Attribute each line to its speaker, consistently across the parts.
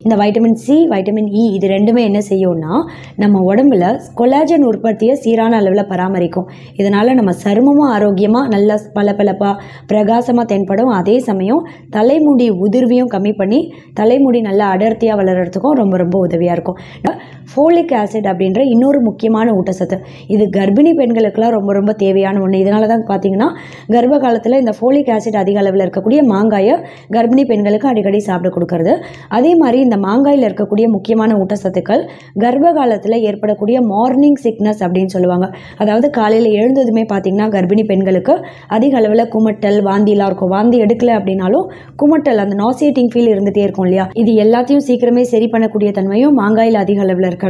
Speaker 1: இந்த vitamin C vitamin E இது ரெண்டுமே என்ன செய்யும்னா நம்ம உடம்புல கொலாஜன் உற்பத்தியை சீரான அளவில் பராமரிக்கும் இதனால் நம்ம சருமமும் ஆரோக்கியமாக நல்லா பளபளப்பாக பிரகாசமாக தென்படும் அதே சமயம் தலைமுடி உதிர்வையும் கம்மி பண்ணி தலைமுடி நல்லா அடர்த்தியாக வளர்கிறதுக்கும் ரொம்ப ரொம்ப உதவியாக இருக்கும் ஃபோலிக் ஆசிட் அப்படின்ற இன்னொரு முக்கியமான ஊட்டச்சத்து இது கர்ப்பிணி பெண்களுக்கெல்லாம் ரொம்ப ரொம்ப தேவையான ஒன்று இதனால தான் பார்த்தீங்கன்னா கர்ப்ப காலத்தில் இந்த ஃபோலிக் ஆசிட் அதிக அளவில் இருக்கக்கூடிய மாங்காயை கர்ப்பிணி பெண்களுக்கு அடிக்கடி சாப்பிட கொடுக்கறது அதே மாதிரி இந்த மாங்காயில் இருக்கக்கூடிய முக்கியமான ஊட்டச்சத்துக்கள் கர்ப்ப காலத்தில் ஏற்படக்கூடிய மார்னிங் சிக்னஸ் அப்படின்னு சொல்லுவாங்க அதாவது காலையில் எழுந்ததுமே பார்த்தீங்கன்னா கர்ப்பிணி பெண்களுக்கு அதிக அளவில் குமட்டல் வாந்திலாம் இருக்கும் வாந்தி எடுக்கல அப்படின்னாலும் குமட்டல் அந்த நாசியேட்டிங் ஃபீல் இருந்துகிட்டே இருக்கும் இல்லையா இது எல்லாத்தையும் சீக்கிரமே சரி பண்ணக்கூடிய தன்மையும் மாங்காயில் அதிக அளவில் இருக்கிறதால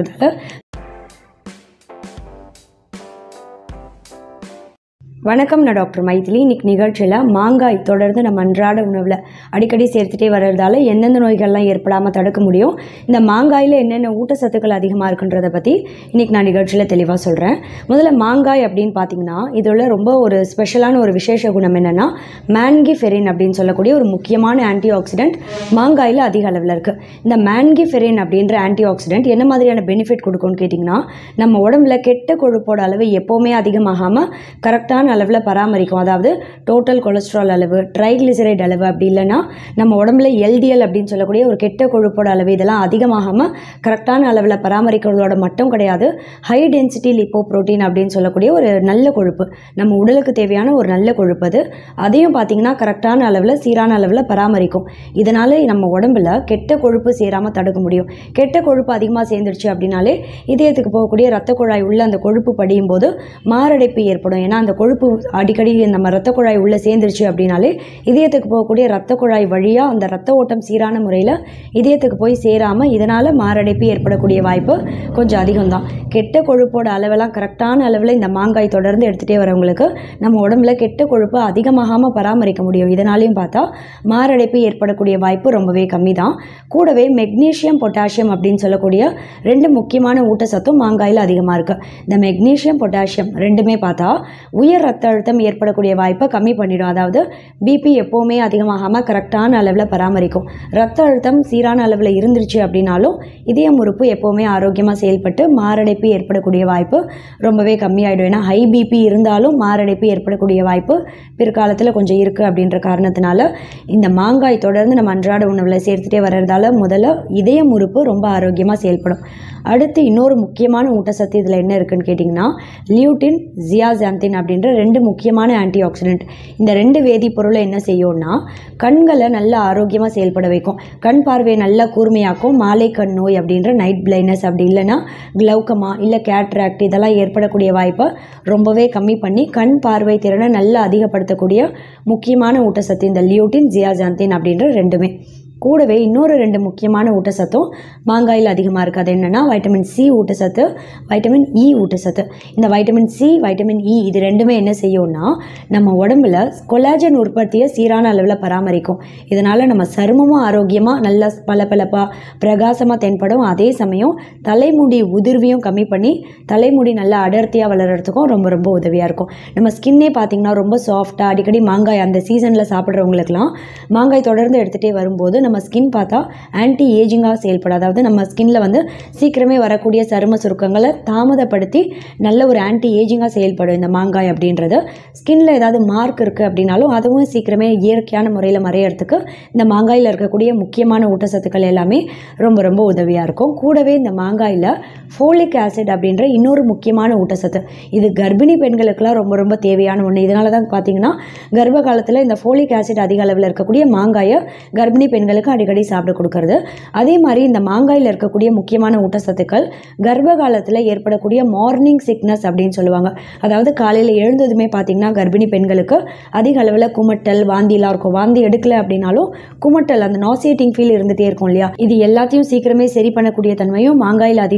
Speaker 1: வணக்கம் நான் டாக்டர் மைதிலி இன்னைக்கு நிகழ்ச்சியில் மாங்காய் தொடர்ந்து நம்ம அன்றாட உணவில் அடிக்கடி சேர்த்துட்டே வர்றதால எந்தெந்த நோய்கள்லாம் ஏற்படாமல் தடுக்க முடியும் இந்த மாங்காயில் என்னென்ன ஊட்டச்சத்துக்கள் அதிகமாக இருக்குன்றதை பற்றி இன்னைக்கு நான் நிகழ்ச்சியில் தெளிவாக சொல்கிறேன் முதல்ல மாங்காய் அப்படின்னு பார்த்தீங்கன்னா இதில் ரொம்ப ஒரு ஸ்பெஷலான ஒரு விசேஷ குணம் என்னென்னா மேன்கிஃபெரின் அப்படின்னு சொல்லக்கூடிய ஒரு முக்கியமான ஆன்டி ஆக்சிடென்ட் மாங்காயில் அதிக அளவில் இருக்குது இந்த மேன்கிஃபெரின் அப்படின்ற ஆன்டி ஆக்சிடென்ட் என்ன மாதிரியான பெனிஃபிட் கொடுக்கும்னு கேட்டிங்கன்னா நம்ம உடம்புல கெட்ட கொழுப்போட அளவு எப்போவுமே அதிகமாகாமல் கரெக்டான அளவில் பராமரிக்கும் அதாவது டோட்டல் கொலஸ்ட்ரால் அளவு ட்ரைக்ளிசரைட் அளவு அப்படி இல்லைன்னா நம்ம உடம்புல எல்டிஎல் அப்படின்னு சொல்லக்கூடிய ஒரு கெட்ட கொழுப்போட அளவு இதெல்லாம் அதிகமாகாமல் கரெக்டான அளவில் பராமரிக்கிறதோட மட்டும் கிடையாது ஹை டென்சிட்டி லிப்போ புரோட்டீன் அப்படின்னு சொல்லக்கூடிய ஒரு நல்ல கொழுப்பு நம்ம உடலுக்கு தேவையான ஒரு நல்ல கொழுப்பு அது அதையும் பார்த்தீங்கன்னா கரெக்டான அளவில் சீரான அளவில் பராமரிக்கும் இதனால நம்ம உடம்புல கெட்ட கொழுப்பு சேராமல் தடுக்க முடியும் கெட்ட கொழுப்பு அதிகமாக சேர்ந்துருச்சு அப்படின்னாலே இதயத்துக்கு போகக்கூடிய ரத்த குழாய் உள்ள அந்த கொழுப்பு படியும் போது மாரடைப்பு ஏற்படும் ஏன்னா அந்த கொழுப்பு அடிக்கடி நம்ம ரத்த குழாய் உள்ளே சேர்ந்துருச்சு அப்படின்னாலே இதயத்துக்கு போகக்கூடிய ரத்த குழாய் வழியாக அந்த ரத்த ஓட்டம் சீரான முறையில் இதயத்துக்கு போய் சேராமல் இதனால் மாரடைப்பு ஏற்படக்கூடிய வாய்ப்பு கொஞ்சம் அதிகம்தான் கெட்ட கொழுப்போட அளவெல்லாம் கரெக்டான அளவில் இந்த மாங்காய் தொடர்ந்து எடுத்துகிட்டே வரவங்களுக்கு நம்ம உடம்புல கெட்ட கொழுப்பு அதிகமாகாமல் பராமரிக்க முடியும் இதனாலையும் பார்த்தா மாரடைப்பு ஏற்படக்கூடிய வாய்ப்பு ரொம்பவே கம்மி தான் கூடவே மெக்னீஷியம் பொட்டாசியம் அப்படின்னு சொல்லக்கூடிய ரெண்டு முக்கியமான ஊட்டச்சத்தும் மாங்காயில் அதிகமாக இருக்குது இந்த மெக்னீஷியம் பொட்டாசியம் ரெண்டுமே பார்த்தா உயர் ரத்த அழுத்தம் ஏற்படக்கூடிய வாய்ப்பை கம்மி பண்ணிடும் அதாவது பிபி எப்போவுமே அதிகமாகாமல் கரெக்டான அளவில் பராமரிக்கும் ரத்த அழுத்தம் சீரான அளவில் இருந்துருச்சு அப்படின்னாலும் இதயம் உறுப்பு எப்போவுமே ஆரோக்கியமாக செயல்பட்டு மாரடைப்பு ஏற்படக்கூடிய வாய்ப்பு ரொம்பவே கம்மியாயிடும் ஏன்னா ஹை பிபி இருந்தாலும் மாரடைப்பு ஏற்படக்கூடிய வாய்ப்பு பிற்காலத்தில் கொஞ்சம் இருக்குது அப்படின்ற காரணத்தினால இந்த மாங்காய் தொடர்ந்து நம்ம அன்றாட உணவில் சேர்த்துட்டே வர்றதால முதல்ல இதயம் உறுப்பு ரொம்ப ஆரோக்கியமாக செயல்படும் அடுத்து இன்னொரு முக்கியமான ஊட்டச்சத்து இதில் என்ன இருக்குன்னு கேட்டிங்கன்னா லியூட்டின் ஜியாசாந்தின் அப்படின்ற ரெண்டு முக்கியமான ஆன்டி ஆக்சிடென்ட் இந்த ரெண்டு வேதிப்பொருளை என்ன செய்யும்னா கண்களை நல்லா ஆரோக்கியமாக செயல்பட வைக்கும் கண் பார்வையை நல்லா கூர்மையாக்கும் மாலை கண் நோய் அப்படின்ற நைட் பிளைட்னஸ் அப்படி இல்லைன்னா கிளவுக்கமா இல்லை கேட்ராக்ட் இதெல்லாம் ஏற்படக்கூடிய வாய்ப்பை ரொம்பவே கம்மி பண்ணி கண் பார்வை திறனை நல்லா அதிகப்படுத்தக்கூடிய முக்கியமான ஊட்டச்சத்து இந்த லியூட்டின் ஜியாசாந்தின் அப்படின்ற ரெண்டுமே கூடவே இன்னொரு ரெண்டு முக்கியமான ஊட்டச்சத்தும் மாங்காயில் அதிகமாக இருக்குது அது என்னென்னா வைட்டமின் சி ஊட்டச்சத்து வைட்டமின் இ ஊட்டச்சத்து இந்த வைட்டமின் சி வைட்டமின் இ இது ரெண்டுமே என்ன செய்யும்னா நம்ம உடம்புல கொலாஜன் உற்பத்தியை சீரான அளவில் பராமரிக்கும் இதனால் நம்ம சருமமும் ஆரோக்கியமாக நல்லா பளபளப்பாக பிரகாசமாக தென்படும் அதே சமயம் தலைமுடி உதிர்வையும் கம்மி பண்ணி தலைமுடி நல்லா அடர்த்தியாக வளர்கிறதுக்கும் ரொம்ப ரொம்ப உதவியாக இருக்கும் நம்ம ஸ்கின்னே பார்த்திங்கன்னா ரொம்ப சாஃப்டாக அடிக்கடி மாங்காய் அந்த சீசனில் சாப்பிட்றவங்களுக்குலாம் மாங்காய் தொடர்ந்து எடுத்துகிட்டே வரும்போது நம்ம ஸ்கின் பார்த்தா ஆன்டி ஏஜிங்காக செயல்படும் அதாவது நம்ம ஸ்கின்ல வந்து சீக்கிரமே வரக்கூடிய சரும சுருக்கங்களை தாமதப்படுத்தி நல்ல ஒரு ஆன்டி ஏஜிங்காக செயல்படும் இந்த மாங்காய் அப்படின்றது ஸ்கின்ல ஏதாவது மார்க் இருக்குது அப்படின்னாலும் அதுவும் சீக்கிரமே இயற்கையான முறையில் மறையறதுக்கு இந்த மாங்காயில் இருக்கக்கூடிய முக்கியமான ஊட்டச்சத்துக்கள் எல்லாமே ரொம்ப ரொம்ப உதவியாக இருக்கும் கூடவே இந்த மாங்காயில் ஃபோலிக் ஆசிட் அப்படின்ற இன்னொரு முக்கியமான ஊட்டச்சத்து இது கர்ப்பிணி பெண்களுக்கெல்லாம் ரொம்ப ரொம்ப தேவையான ஒன்று இதனால தான் பார்த்தீங்கன்னா கர்ப்ப காலத்தில் இந்த ஃபோலிக் ஆசிட் அதிக அளவில் இருக்கக்கூடிய மாங்காயை கர்ப்பிணி பெண்களுக்கு அடிக்கடி சாப்பிட கொடுக்கறது அதே மாதிரி இந்த மாங்காயில் இருக்கக்கூடிய முக்கியமான ஊட்டச்சத்துக்கள் கர்ப்ப காலத்தில் ஏற்படக்கூடிய மார்னிங் சிக்னஸ் அப்படின்னு சொல்லுவாங்க அதாவது காலையில் எழுந்ததுமே பார்த்தீங்கன்னா கர்ப்பிணி பெண்களுக்கு அதிக அளவில் குமட்டல் வாந்திலாம் இருக்கும் வாந்தி எடுக்கல அப்படின்னாலும் குமட்டல் அந்த நாசியேட்டிங் ஃபீல் இருந்துகிட்டே இருக்கும் இல்லையா இது எல்லாத்தையும் சீக்கிரமே சரி பண்ணக்கூடிய தன்மையும் மாங்காயில் அதிக அளவில் இருக்கிறது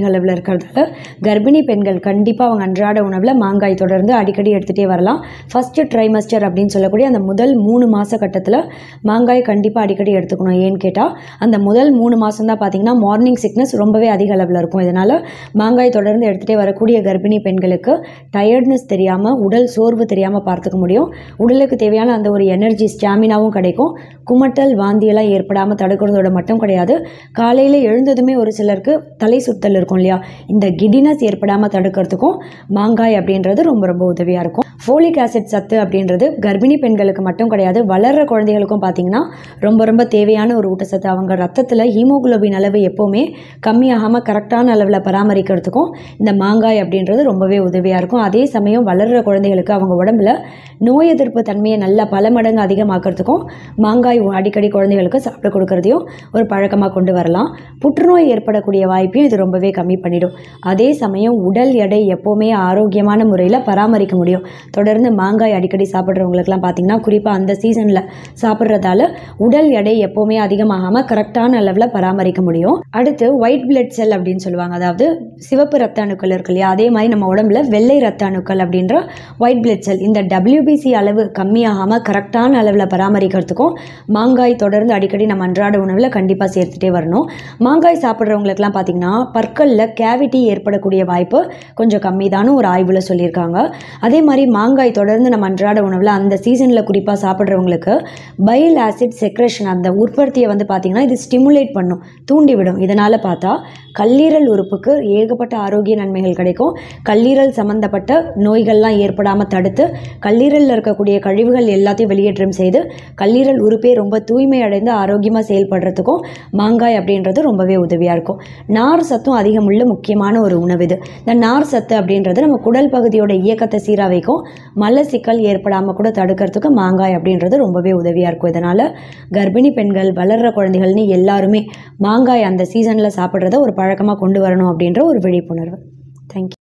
Speaker 1: இருக்கிறதால கர்ப்பிணி பெண்கள் கண்டிப்பாக அவங்க அன்றாட உணவில் மாங்காய் தொடர்ந்து அடிக்கடி எடுத்துகிட்டே வரலாம் ஃபஸ்ட்டு ட்ரைமஸ்டர் அப்படின்னு சொல்லக்கூடிய அந்த முதல் மூணு மாத கட்டத்தில் மாங்காய் கண்டிப்பாக அடிக்கடி எடுத்துக்கணும் ஏன்னு கேட்டால் அந்த முதல் மூணு மாதம் தான் பார்த்தீங்கன்னா மார்னிங் சிக்னஸ் ரொம்பவே அதிக அளவில் இருக்கும் இதனால் மாங்காய் தொடர்ந்து எடுத்துகிட்டே வரக்கூடிய கர்ப்பிணி பெண்களுக்கு டயர்ட்னஸ் தெரியாமல் உடல் சோர்வு தெரியாமல் பார்த்துக்க முடியும் உடலுக்கு தேவையான அந்த ஒரு எனர்ஜி ஸ்டாமினாவும் கிடைக்கும் குமட்டல் வாந்தியெல்லாம் ஏற்படாமல் தடுக்கிறதோட மட்டும் கிடையாது காலையில் எழுந்ததுமே ஒரு சிலருக்கு தலை சுத்தல் இருக்கும் இல்லையா இந்த கிடினஸ் ஏற்படாமல் தடுக்கிறதுக்கும் மாங்காய் அப்படின்றது ரொம்ப ரொம்ப உதவியாக இருக்கும் ஃபோலிக் ஆசிட் சத்து அப்படின்றது கர்ப்பிணி பெண்களுக்கு மட்டும் கிடையாது வளர்கிற குழந்தைகளுக்கும் பார்த்தீங்கன்னா ரொம்ப ரொம்ப தேவையான ஒரு ஊட்டச்சத்து அவங்க ரத்தத்தில் ஹீமோகுளோபின் அளவு எப்போவுமே கம்மியாகாமல் கரெக்டான அளவில் பராமரிக்கிறதுக்கும் இந்த மாங்காய் அப்படின்றது ரொம்பவே உதவியாக இருக்கும் அதே சமயம் வளர்கிற குழந்தைகளுக்கு அவங்க உடம்புல நோய் எதிர்ப்பு தன்மையை நல்லா பல மடங்கு அதிகமாக்கிறதுக்கும் மாங்காய் அடிக்கடி குழந்தைகளுக்கு சாப்பிட கொடுக்கறதையும் ஒரு பழக்கமாக கொண்டு வரலாம் புற்றுநோய் ஏற்படக்கூடிய வாய்ப்பையும் இது ரொம்பவே கம்மி பண்ணிடும் அதே சமயம் உடல் எடை எப்போவுமே ஆரோக்கியமான முறையில் பராமரிக்க முடியும் தொடர்ந்து மாங்காய் அடிக்கடி சாப்பிட்றவங்களுக்குலாம் பார்த்தீங்கன்னா குறிப்பாக அந்த சீசனில் சாப்பிட்றதால உடல் எடை எப்போவுமே அதிகமாகாமல் கரெக்டான அளவில் பராமரிக்க முடியும் அடுத்து ஒயிட் பிளட் செல் அப்படின்னு சொல்லுவாங்க அதாவது சிவப்பு ரத்த அணுக்கள் இருக்கு இல்லையா அதே மாதிரி நம்ம உடம்புல வெள்ளை ரத்த அணுக்கள் அப்படின்ற ஒயிட் பிளட் செல் இந்த டபிள்யூபிசி அளவு கம்மியாகாமல் கரெக்டான அளவில் பராமரிக்கிறதுக்கும் மாங்காய் தொடர்ந்து அடிக்கடி நம்ம அன்றாட உணவில் கண்டிப்பாக சேர்த்துட்டே வரணும் மாங்காய் சாப்பிட்றவங்களுக்குலாம் பார்த்தீங்கன்னா பற்களில் கேவிட்டி ஏற்படக்கூடிய வாய்ப்பு கொஞ்சம் கம்மி ஒரு ஆய்வில் சொல்லியிருக்காங்க அதே மாதிரி மாங்காய் தொடர்ந்து நம்ம அன்றாட உணவில் அந்த சீசனில் குறிப்பாக சாப்பிட்றவங்களுக்கு பைல் ஆசிட் செக்ரேஷன் அந்த உற்பத்தியை வந்து பார்த்திங்கன்னா இது ஸ்டிமுலேட் பண்ணும் தூண்டிவிடும் இதனால் பார்த்தா கல்லீரல் உறுப்புக்கு ஏகப்பட்ட ஆரோக்கிய நன்மைகள் கிடைக்கும் கல்லீரல் சம்மந்தப்பட்ட நோய்கள்லாம் ஏற்படாமல் தடுத்து கல்லீரலில் இருக்கக்கூடிய கழிவுகள் எல்லாத்தையும் வெளியேற்றம் செய்து கல்லீரல் உறுப்பே ரொம்ப தூய்மை அடைந்து ஆரோக்கியமாக செயல்படுறதுக்கும் மாங்காய் அப்படின்றது ரொம்பவே உதவியாக இருக்கும் நார் சத்தும் அதிகமுள்ள முக்கியமான ஒரு உணவு இது இந்த நார் சத்து அப்படின்றது நம்ம குடல் பகுதியோட இயக்கத்தை சீராக வைக்கும் மலச்சிக்கல் ஏற்படாமல் கூட தடுக்கிறதுக்கு மாங்காய் அப்படின்றது ரொம்பவே உதவியாக இருக்கும் இதனால் கர்ப்பிணி பெண்கள் வளர்கிற குழந்தைகள்னு எல்லாருமே மாங்காய் அந்த சீசனில் சாப்பிட்றத ஒரு பழக்கமாக கொண்டு வரணும் அப்படின்ற ஒரு விழிப்புணர்வு தேங்க்யூ